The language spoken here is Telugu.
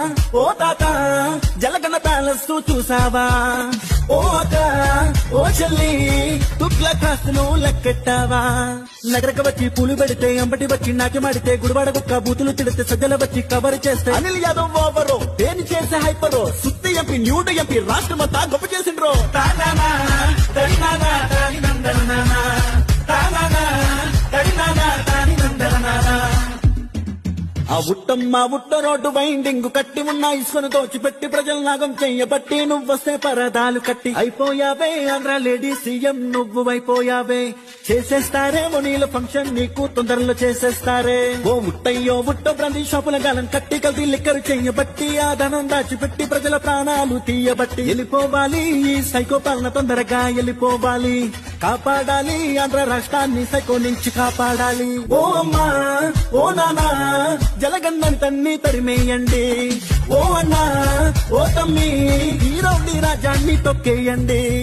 ఓ తాత జలగన్న ప్యాలెస్ చూసావా ఓ అక్క ఓ చెల్లి తుగ్ల కాస్తును లెక్కెట్టావా నగరక వచ్చి పూలు పెడితే అంబటి వచ్చి నాకి మాడితే గుడివాడ కుక్క బూతులు తిడితే సజ్జల వచ్చి కవర్ చేస్తే అనిల్ యాదవ్ ఓవరో దేని చేసే హైపరో సుత్తి ఎంపీ న్యూట ఎంపీ రాష్ట్రమంతా గొప్ప చేసిండ్రో తానానా, తడినానా, తానినందనానా, తానానా, తడినానా, తానినందనానా. ఆ ఉట్టమ్మ ఉట్ట రోడ్డు బైండింగ్ కట్టి ఉన్న ఇసుకను దోచిపెట్టి ప్రజల నాగం చెయ్యబట్టి నువ్వొస్తే పరదాలు కట్టి అయిపోయావే ఆంధ్ర లేడీ సీఎం నువ్వు అయిపోయావే చేసేస్తారేమో నీళ్ళ ఫంక్షన్ నీకు తొందరలో చేసేస్తారే ఓ ఉట్టయ్యో ఉట్ట బ్రంది షాపుల గాలం కట్టి కల్తీ లిక్కరు చెయ్యబట్టి ఆ ధనం దాచిపెట్టి ప్రజల ప్రాణాలు తీయబట్టి వెళ్ళిపోవాలి ఈ సైకో పాలన తొందరగా వెళ్ళిపోవాలి కాపాడాలి ఆంధ్ర రాష్ట్రాన్ని సైకో నుంచి కాపాడాలి ఓ అమ్మా ఓ నానా జలగందని తన్ని తరిమేయండి ఓ అన్నా ఓ తమ్మి ఈ రౌడీ రాజ్యాన్ని తొక్కేయండి